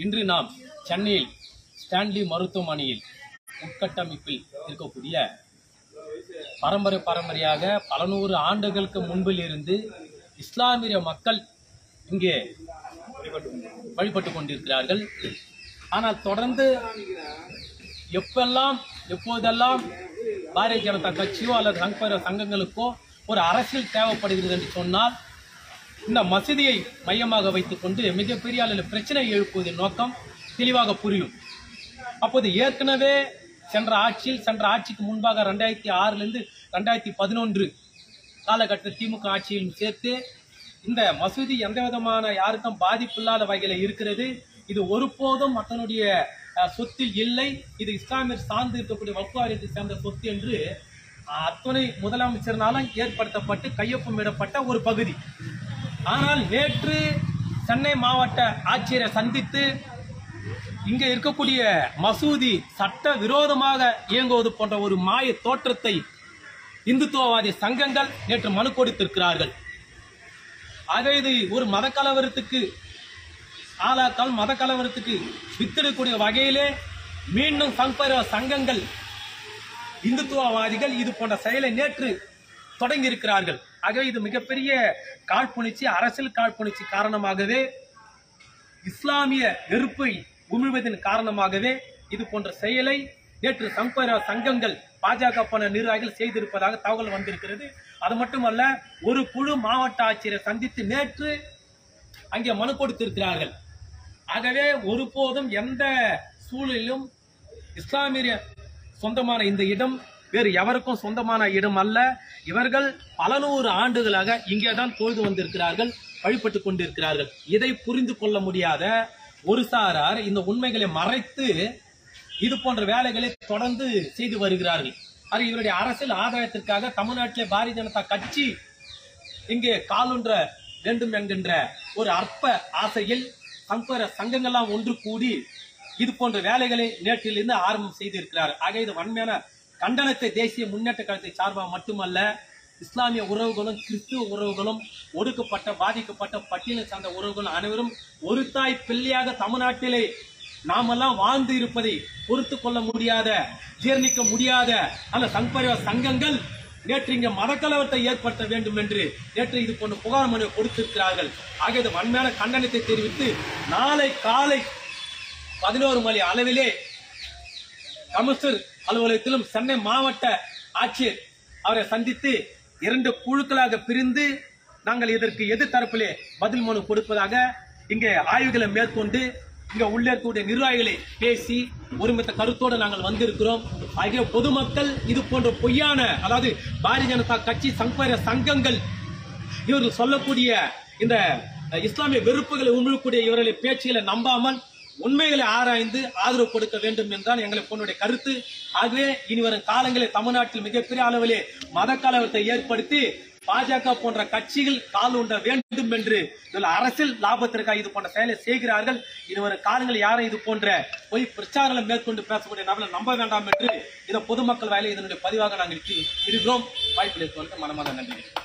இன்று நாம் சென்னையில் ஸ்டான்லி மருத்துவமனையில் உட்கட்டமைப்பில் இருக்கக்கூடிய பரம்பரை பரம்பரையாக பல நூறு ஆண்டுகளுக்கு முன்பில் இருந்து இஸ்லாமிய மக்கள் இங்கே வழிபட்டு கொண்டிருக்கிறார்கள் ஆனால் தொடர்ந்து எப்பெல்லாம் எப்போதெல்லாம் பாரதிய ஜனதா கட்சியோ அல்லது சங்கர சங்கங்களுக்கோ ஒரு அரசியல் தேவைப்படுகிறது என்று சொன்னால் இந்த மசூதியை மையமாக வைத்துக்கொண்டு மிகப்பெரிய அளவில் பிரச்சனை எழுப்புவதன் நோக்கம் தெளிவாக புரியும் அப்போது ஏற்கனவே சென்ற ஆட்சியில் சென்ற ஆட்சிக்கு முன்பாக ரெண்டாயிரத்தி ஆறிலிருந்து ரெண்டாயிரத்தி பதினொன்று காலகட்டத்தில் திமுக ஆட்சியிலும் சேர்த்து இந்த மசூதி எந்த விதமான யாருக்கும் பாதிப்பு இல்லாத வகையில் இருக்கிறது இது ஒருபோதும் அதனுடைய அஹ், சொத்தில் இல்லை இது இஸ்லாமியர் சார்ந்து இருக்கக்கூடிய வக்ஃபு வாரியத்தை சேர்ந்த சொத்து என்று அஹ், அத்துணை முதலமைச்சர்னாலும் ஏற்படுத்தப்பட்டு கையொப்பமிடப்பட்ட ஒரு பகுதி ஆனால் நேற்று சென்னை மாவட்ட ஆட்சியரை சந்தித்து இங்க இருக்கக்கூடிய மசூதி சட்ட விரோதமாக இயங்குவது போன்ற ஒரு மாய தோற்றத்தை இந்துத்துவவாதி சங்கங்கள் நேற்று மனு கொடுத்திருக்கிறார்கள் ஆக இது ஒரு மத கலவரத்துக்கு ஆளாக்கால் மத கலவரத்துக்கு வித்திடக்கூடிய வகையிலே மீண்டும் சங்கர சங்கங்கள் இந்துத்துவவாதிகள் இது போன்ற செயலை நேற்று தொடங்கி இருக்கிறார்கள் ஆகவே இது மிகப்பெரிய காழ்ப்புணர்ச்சி அரசியல் காழ்ப்புணர்ச்சி காரணமாகவே இஸ்லாமிய வெறுப்பை உமிழ்வதன் காரணமாகவே இது போன்ற செயலை நேற்று சங்கர சங்கங்கள் பாஜக போன நிர்வாகிகள் செய்திருப்பதாக தகவல் வந்திருக்கிறது அது மட்டுமல்ல ஒரு குழு மாவட்ட ஆட்சியரை சந்தித்து நேற்று அங்கே மனு கொடுத்திருக்கிறார்கள் ஆகவே ஒருபோதும் எந்த சூழலிலும் இஸ்லாமிய சொந்தமான இந்த இடம் வேறு எவருக்கும் சொந்தமான இடம் அல்ல இவர்கள் பல நூறு ஆண்டுகளாக இங்கே தான் தொழுது வந்திருக்கிறார்கள் வழிபட்டுக் கொண்டிருக்கிறார்கள் இதை புரிந்து கொள்ள முடியாத ஒரு சாரார் இந்த உண்மைகளை மறைத்து இது போன்ற வேலைகளை தொடர்ந்து செய்து வருகிறார்கள் அது இவருடைய அரசியல் ஆதாயத்திற்காக தமிழ்நாட்டிலே பாரதிய ஜனதா கட்சி இங்கே காலுன்ற வேண்டும் என்கின்ற ஒரு அற்ப ஆசையில் சங்கர சங்கங்கள்லாம் ஒன்று கூடி இது போன்ற வேலைகளை நேற்றிலிருந்து ஆரம்பம் செய்திருக்கிறார் ஆக இது வன்மையான கண்டனத்தை தேசிய முன்னேற்ற கழகத்தை சார்பாக மட்டுமல்ல இஸ்லாமிய உறவுகளும் கிறிஸ்துவ உறவுகளும் ஒடுக்கப்பட்ட பாதிக்கப்பட்ட பட்டியலை சார்ந்த உறவுகளும் அனைவரும் ஒரு தாய் பிள்ளையாக தமிழ்நாட்டிலே நாமெல்லாம் வாழ்ந்து இருப்பதை பொறுத்து கொள்ள முடியாத ஜீர்ணிக்க முடியாத அந்த சங்கபரிவார சங்கங்கள் நேற்று இங்க மதக்கலவரத்தை ஏற்படுத்த வேண்டும் என்று நேற்று இது போன்ற புகார் மனு கொடுத்திருக்கிறார்கள் ஆக இது வன்மையான கண்டனத்தை தெரிவித்து நாளை காலை பதினோரு மணி அளவிலே கமிஷனர் அலுவலகத்திலும் சென்னை மாவட்ட ஆட்சியர் அவரை சந்தித்து இரண்டு குழுக்களாக பிரிந்து நாங்கள் இதற்கு எதிர்த்தரப்பிலே பதில் மனு கொடுப்பதாக இங்கே ஆய்வுகளை மேற்கொண்டு இங்க உள்ளே இருக்கக்கூடிய நிர்வாகிகளை பேசி ஒருமித்த கருத்தோடு நாங்கள் வந்திருக்கிறோம் ஆகிய பொதுமக்கள் இது போன்ற பொய்யான அதாவது பாரதிய ஜனதா கட்சி சங்கர சங்கங்கள் இவர்கள் சொல்லக்கூடிய இந்த இஸ்லாமிய வெறுப்புகளை உமிழக்கூடிய இவர்களை பேச்சுகளை நம்பாமல் உண்மைகளை ஆராய்ந்து ஆதரவு கொடுக்க வேண்டும் என்றால் எங்களை பொண்ணுடைய கருத்து ஆகவே இனி வரும் காலங்களில் தமிழ்நாட்டில் மிகப்பெரிய அளவிலே மத கலவரத்தை ஏற்படுத்தி பாஜக போன்ற கட்சிகள் கால் ஊன்ற வேண்டும் என்று இதில் அரசியல் லாபத்திற்காக இது போன்ற செயலை செய்கிறார்கள் இனி வரும் காலங்களில் யாரும் இது போன்ற பொய் பிரச்சாரங்களை மேற்கொண்டு பேசக்கூடிய நபரை நம்ப வேண்டாம் என்று இதை பொதுமக்கள் வாயில இதனுடைய பதிவாக நாங்கள் இருக்கிறோம் வாய்ப்பில் வந்து மனமாக நன்றி